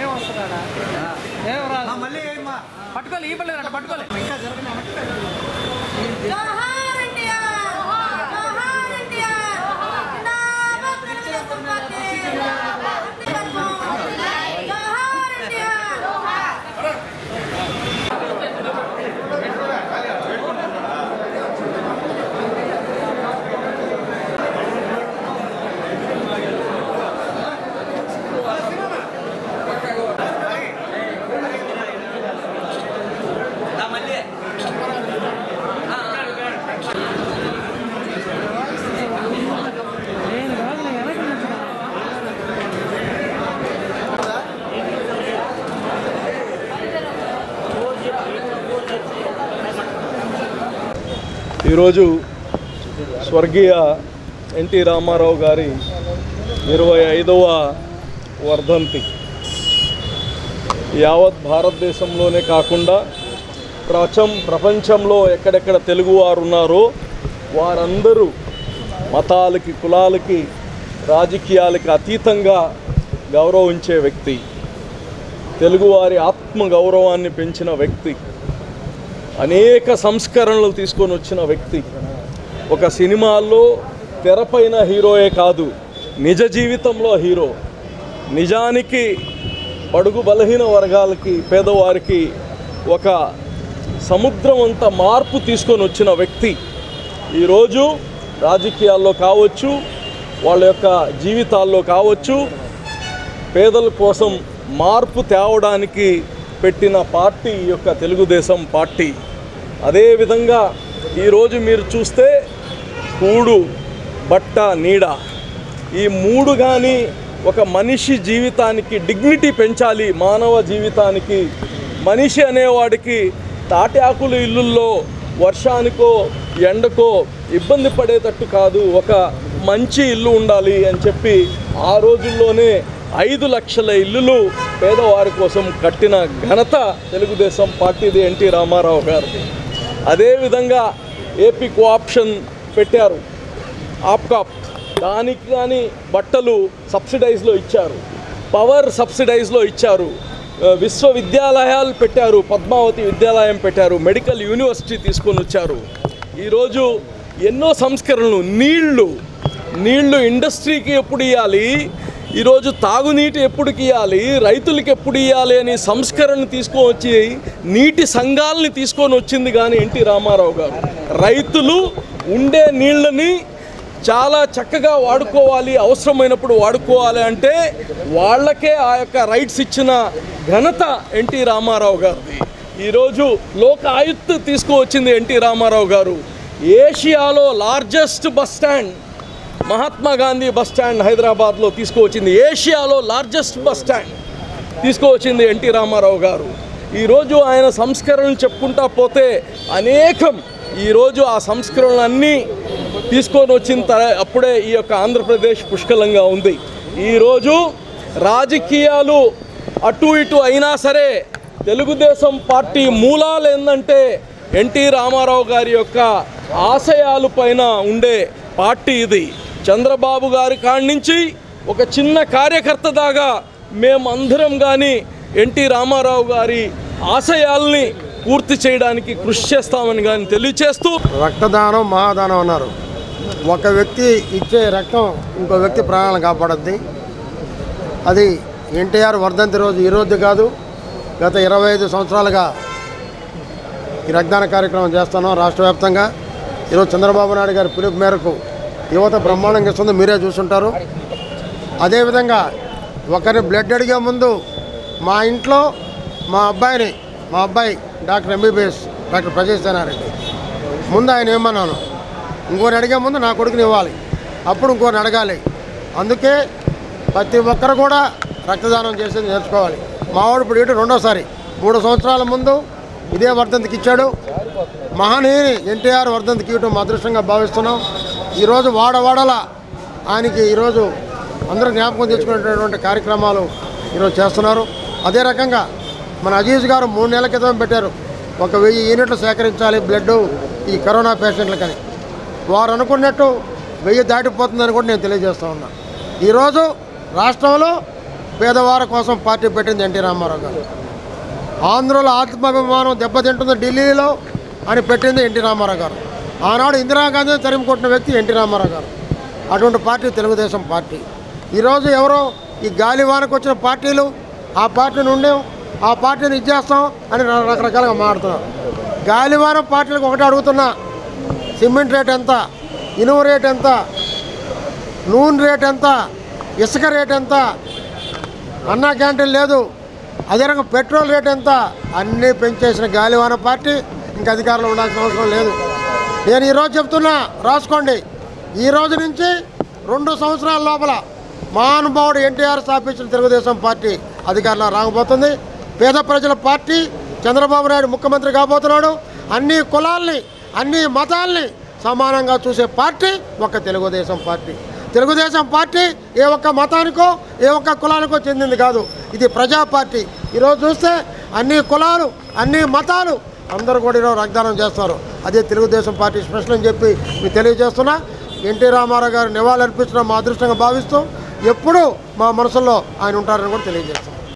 ఏం వస్తున్నాడా ఏం రాదు మళ్ళీ ఏమ్మా పట్టుకోలే ఈ పడలేదు పట్టుకోలే ఇంకా జరగని జోహార్ ఇండియా జోహార్ ఇండియా జిందాబాద్ తెలుగుదేశం పార్టీ జోహార్ ఇండియా ఈరోజు స్వర్గీయ ఎన్టీ రామారావు గారి ఇరవై ఐదవ వర్ధంతి యావత్ భారతదేశంలోనే కాకుండా ప్రపంచం ప్రపంచంలో ఎక్కడెక్కడ తెలుగువారు ఉన్నారో వారందరూ మతాలకి కులాలకి రాజకీయాలకి అతీతంగా గౌరవించే వ్యక్తి తెలుగువారి ఆత్మ గౌరవాన్ని పెంచిన వ్యక్తి అనేక సంస్కరణలు తీసుకొని వచ్చిన వ్యక్తి ఒక సినిమాల్లో తెరపైన హీరోయే కాదు నిజ జీవితంలో హీరో నిజానికి బడుగు బలహీన వర్గాలకి పేదవారికి ఒక సముద్రం అంత మార్పు తీసుకొని వచ్చిన వ్యక్తి ఈరోజు రాజకీయాల్లో కావచ్చు వాళ్ళ యొక్క జీవితాల్లో కావచ్చు పేదల కోసం మార్పు తేవడానికి పెట్టిన పార్టీ ఈ యొక్క తెలుగుదేశం పార్టీ అదేవిధంగా ఈరోజు మీరు చూస్తే కూడు బట్ట నీడ ఈ మూడు కానీ ఒక మనిషి జీవితానికి డిగ్నిటీ పెంచాలి మానవ జీవితానికి మనిషి అనేవాడికి తాటి ఆకుల ఇల్లుల్లో వర్షానికో ఎండకో ఇబ్బంది పడేటట్టు కాదు ఒక మంచి ఇల్లు ఉండాలి అని చెప్పి ఆ రోజుల్లోనే ఐదు లక్షల ఇల్లులు పేదవారి కోసం కట్టిన ఘనత తెలుగుదేశం పార్టీది ఎన్టీ రామారావు గారిది అదేవిధంగా ఏపీ కోఆప్షన్ పెట్టారు ఆప్కాప్ దానికి కానీ బట్టలు సబ్సిడైజ్లో ఇచ్చారు పవర్ సబ్సిడైజ్లో ఇచ్చారు ఆ, విశ్వవిద్యాలయాలు పెట్టారు పద్మావతి విద్యాలయం పెట్టారు మెడికల్ యూనివర్సిటీ తీసుకొని వచ్చారు ఈరోజు ఎన్నో సంస్కరణలు నీళ్లు నీళ్లు ఇండస్ట్రీకి ఎప్పుడు ఇవ్వాలి ఈరోజు తాగునీటి ఎప్పుడు ఇవ్వాలి రైతులకి ఎప్పుడు ఇవ్వాలి అని సంస్కరణ తీసుకొని వచ్చి నీటి సంఘాలని తీసుకొని వచ్చింది కానీ ఎన్టీ రామారావు గారు రైతులు ఉండే నీళ్ళని చాలా చక్కగా వాడుకోవాలి అవసరమైనప్పుడు వాడుకోవాలి అంటే వాళ్ళకే ఆ యొక్క రైట్స్ ఇచ్చిన ఘనత ఎన్టీ రామారావు గారిది ఈరోజు లోక ఆయుత్తు తీసుకువచ్చింది ఎన్టీ రామారావు గారు ఏషియాలో largest bus stand Mahatma Gandhi bus stand హైదరాబాద్లో తీసుకువచ్చింది ఏషియాలో లార్జెస్ట్ బస్ స్టాండ్ తీసుకువచ్చింది ఎన్టీ రామారావు గారు ఈరోజు ఆయన సంస్కరణలు చెప్పుకుంటా పోతే అనేకం ఈరోజు ఆ సంస్కరణలన్నీ తీసుకొని వచ్చిన తర అప్పుడే ఈ యొక్క ఆంధ్రప్రదేశ్ పుష్కలంగా ఉంది ఈరోజు రాజకీయాలు అటు ఇటు అయినా సరే తెలుగుదేశం పార్టీ మూలాలు ఏంటంటే ఎన్టీ రామారావు గారి యొక్క ఆశయాలు పైన ఉండే పార్టీ ఇది చంద్రబాబు గారి కాడి నుంచి ఒక చిన్న కార్యకర్త దాకా మేమందరం కానీ ఎన్టీ రామారావు గారి ఆశయాల్ని పూర్తి చేయడానికి కృషి చేస్తామని కానీ తెలియచేస్తూ రక్తదానం మహాదానం అన్నారు ఒక వ్యక్తి ఇచ్చే రక్తం ఇంకో వ్యక్తి ప్రాణాలను కాపాడద్ది అది ఎన్టీఆర్ వర్ధంతి రోజు ఈ రోజు కాదు గత ఇరవై ఐదు సంవత్సరాలుగా ఈ రక్తదాన కార్యక్రమం చేస్తున్నాం రాష్ట్ర వ్యాప్తంగా ఈరోజు చంద్రబాబు నాయుడు గారి పిలుపు మేరకు యువత బ్రహ్మాండంగా ఇస్తుంది మీరే చూసుంటారు అదేవిధంగా ఒకరి బ్లడ్ అడిగే ముందు మా ఇంట్లో మా అబ్బాయిని మా అబ్బాయి doctor MBBS doctor Prajesh Senareddy ముందు ఆయన ఏమన్నాను ఇంకోని అడిగే ముందు నా కొడుకుని ఇవ్వాలి అప్పుడు ఇంకోని అడగాలి అందుకే ప్రతి ఒక్కరు కూడా రక్తదానం చేసేది నేర్చుకోవాలి మావాడు ఇప్పుడు ఇటు రెండోసారి మూడు సంవత్సరాల ముందు ఇదే వర్ధంతికి ఇచ్చాడు మహనీయుని ఎన్టీఆర్ వర్ధంతికి ఇవ్వటం మా అదృష్టంగా భావిస్తున్నాం ఈరోజు వాడవాడల ఆయనకి ఈరోజు అందరూ జ్ఞాపకం తెచ్చుకునేటటువంటి కార్యక్రమాలు ఈరోజు చేస్తున్నారు అదే రకంగా మన అజీజ్ గారు మూడు నెలల క్రితం పెట్టారు ఒక వెయ్యి యూనిట్లు సేకరించాలి బ్లడ్ ఈ కరోనా పేషెంట్లకని వారు అనుకున్నట్టు వెయ్యి దాటిపోతుందని కూడా నేను తెలియజేస్తా ఉన్నా ఈరోజు రాష్ట్రంలో పేదవారి కోసం పార్టీ పెట్టింది ఎన్టీ రామారావు గారు ఆంధ్రుల ఆత్మాభిమానం దెబ్బతింటుంది ఢిల్లీలో అని పెట్టింది ఎన్టీ రామారావు గారు ఆనాడు ఇందిరాగాంధీని తరిమి కొట్టిన వ్యక్తి ఎన్టీ రామారావు గారు అటువంటి పార్టీ తెలుగుదేశం పార్టీ ఈరోజు ఎవరో ఈ గాలివానకు వచ్చిన పార్టీలు ఆ పార్టీని ఉండాం ఆ పార్టీని ఇచ్చేస్తాం అని ర- రకరకాలుగా మాట్లాడుతున్నారు గాలివాన పార్టీలకు ఒకటి అడుగుతున్నా సిమెంట్ రేట్ ఎంత ఇనుము రేట్ ఎంత నూనె రేట్ ఎంత ఇసుక రేట్ ఎంత అన్నా క్యాంటీన్ లేదు అదే రకంగా పెట్రోల్ రేట్ ఎంత అన్నీ పెంచేసిన గాలివాన పార్టీ ఇంకా అధికారంలో ఉండాల్సిన అవసరం లేదు నేను ఈరోజు చెప్తున్నా రాసుకోండి ఈ రోజు నుంచి రెండు సంవత్సరాల లోపల మహానుభావుడు ఎన్టీఆర్ స్థాపించిన తెలుగుదేశం పార్టీ అధికారంలో రాకపోతుంది పేద ప్రజల పార్టీ చంద్రబాబు నాయుడు ముఖ్యమంత్రి కాబోతున్నాడు అన్ని కులాల్ని అన్ని మతాల్ని సమానంగా చూసే పార్టీ ఒక తెలుగుదేశం పార్టీ తెలుగుదేశం పార్టీ ఏ ఒక్క మతానికో ఏ ఒక్క కులానికో చెందింది కాదు ఇది ప్రజా పార్టీ ఈరోజు చూస్తే అన్ని కులాలు అన్ని మతాలు అందరూ కూడా ఈరోజు రక్తదానం చేస్తారు అదే తెలుగుదేశం పార్టీ స్పెషల్ అని చెప్పి మీకు తెలియజేస్తున్నా ఎన్టీ రామారావు గారు నివాళులర్పించడం మా అదృష్టంగా భావిస్తూ ఎప్పుడూ మా మనసులో ఆయన ఉంటారని కూడా తెలియజేస్తున్నాం